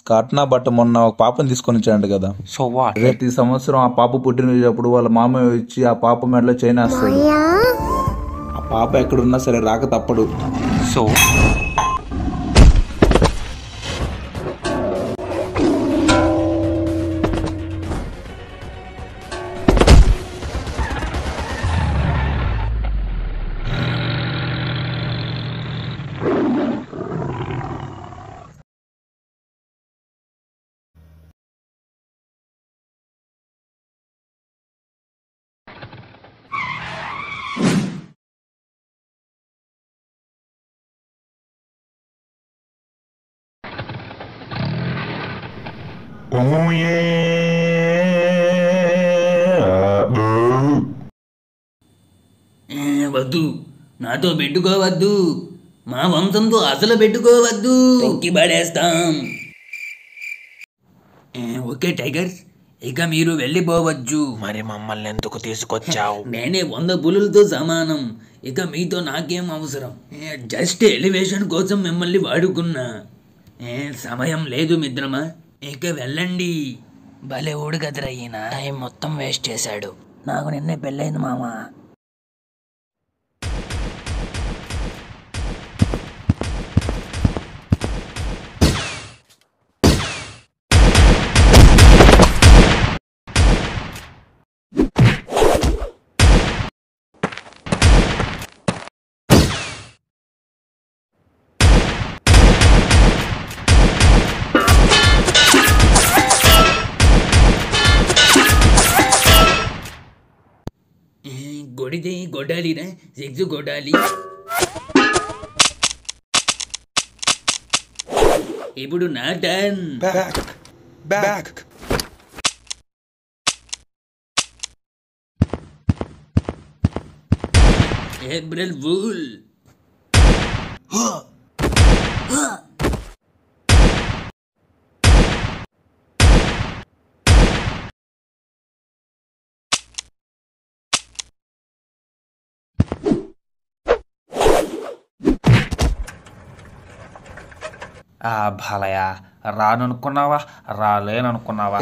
కట్నా బట్ట మొన్న ఒక పాపని తీసుకొని వచ్చాడు కదా సో వాట్ ప్రతి సంవత్సరం ఆ పాప పుట్టినప్పుడు వాళ్ళ మామయ్య వచ్చి ఆ పాప మెడలో చైన్ వేస్తాడు ఆ పాప ఎక్కడున్నా సరే రాక తప్పడు సో Oh yeah. Boo. ఏ, వద్దు నాతో పెట్టుకోవద్దు మా వంశంతో అసలు పెట్టుకోవద్దు తొక్కి పడేస్తాం ఏ, ఓకే టైగర్స్ ఇక మీరు వెళ్ళిపోవచ్చు మరి మమ్మల్ని ఎందుకు తీసుకొచ్చావు నేనే వంద పులులతో సమానం ఇక మీతో నాకేం అవసరం ఏ, జస్ట్ ఎలివేషన్ కోసం మిమ్మల్ని వాడుకున్నా ఏ, సమయం లేదు మిత్రమా ఇక వెళ్ళండి భలే ఊడు కదరా ఈయన టైం మొత్తం వేస్ట్ చేశాడు నాకు నిన్నే పెళ్ళైంది మామా ఏ, కొడితే కొట్టాలిరా సిక్స్ కొట్టాలి ఇప్పుడు నా turn Back. Back. April fool ఆ బాలయ్య రాననుకున్నావా రాలేననుకున్నావా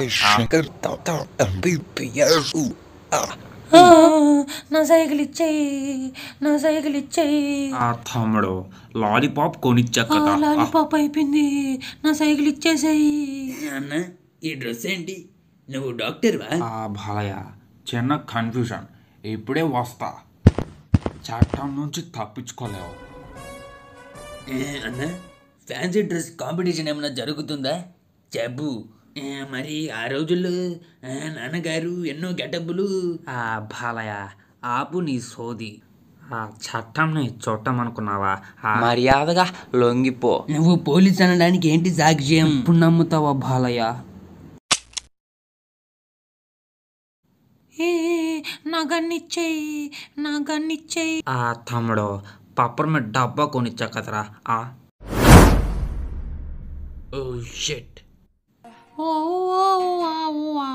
నా సైకిల్ ఇచ్చేయి నా సైకిల్ ఇచ్చేయి ఆ తమ్ముడు లాలీపాప్ కొనిచ్చా కదా ఆ, లాలీపాప్ అయిపోయింది నా సైకిల్ ఇచ్చేసేయి అన్న ఈ డ్రెస్ ఏంటి నువ్వు డాక్టర్వా ఆ బాలయ్య చిన్న కన్ఫ్యూజన్ ఇప్పుడే వస్తా చట్టం నుంచి తప్పించుకోలేవు ఏ, అన్న ఫ్యాన్సీ డ్రెస్ కాంపిటీషన్ ఏమైనా జరుగుతుందా చెప్పు ఏ, మరి ఆ రోజుల్లో ఆ, నాన్నగారు ఎన్నో గెటప్పులు ఆ బాలయ్య ఆపు నీ సోది ఆ చట్టంని చూడటమనుకున్నావా ఆ మర్యాదగా లొంగిపో నువ్వు పోలీస్ అనడానికి ఏంటి సాక్ష్యం ఇప్పుడు నమ్ముతావా బాలయ్య ఏ నా గన్నిచ్చేయి నా గన్నిచ్చేయి ఆ తమ్ముడు పప్పర్మెంట్ డబ్బా కొనిచ్చా కదరా ఆ ఓ షెట్ ఓ ఓ ఆ, ఓ, ఆ.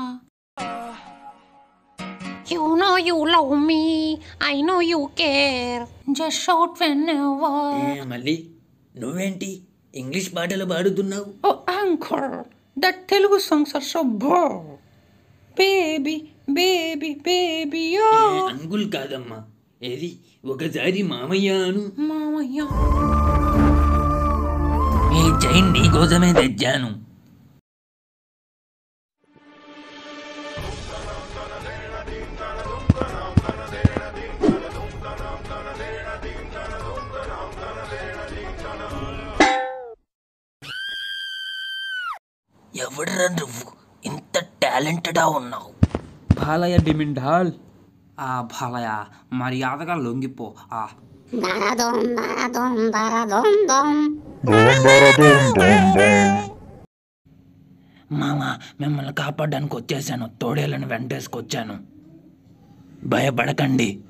You know you love me. I know you care. Just shout whenever. మళ్ళీ నువ్వేంటి ఇంగ్లీష్ పాటలు పాడుతున్నావు Oh, anchor. That Telugu songs are so bore. Baby, baby, baby, ఏ, oh. అంకుల్ కాదమ్మా ఏది ఒకసారి మామయ్య అను మామయ్య ఈ చైన్ నీ కోసమే తెచ్చాను ఎవడరా నువ్వు ఇంత టాలెంటెడా ఉన్నావు బాలయ్య డిమిండ్ హాల్ ఆ బాలయ్య మర్యాదగా లొంగిపో ఆ మామ మిమ్మల్ని కాపాడడానికి వచ్చేసాను తోడేళ్ళని వెంటేసుకొచ్చాను భయపడకండి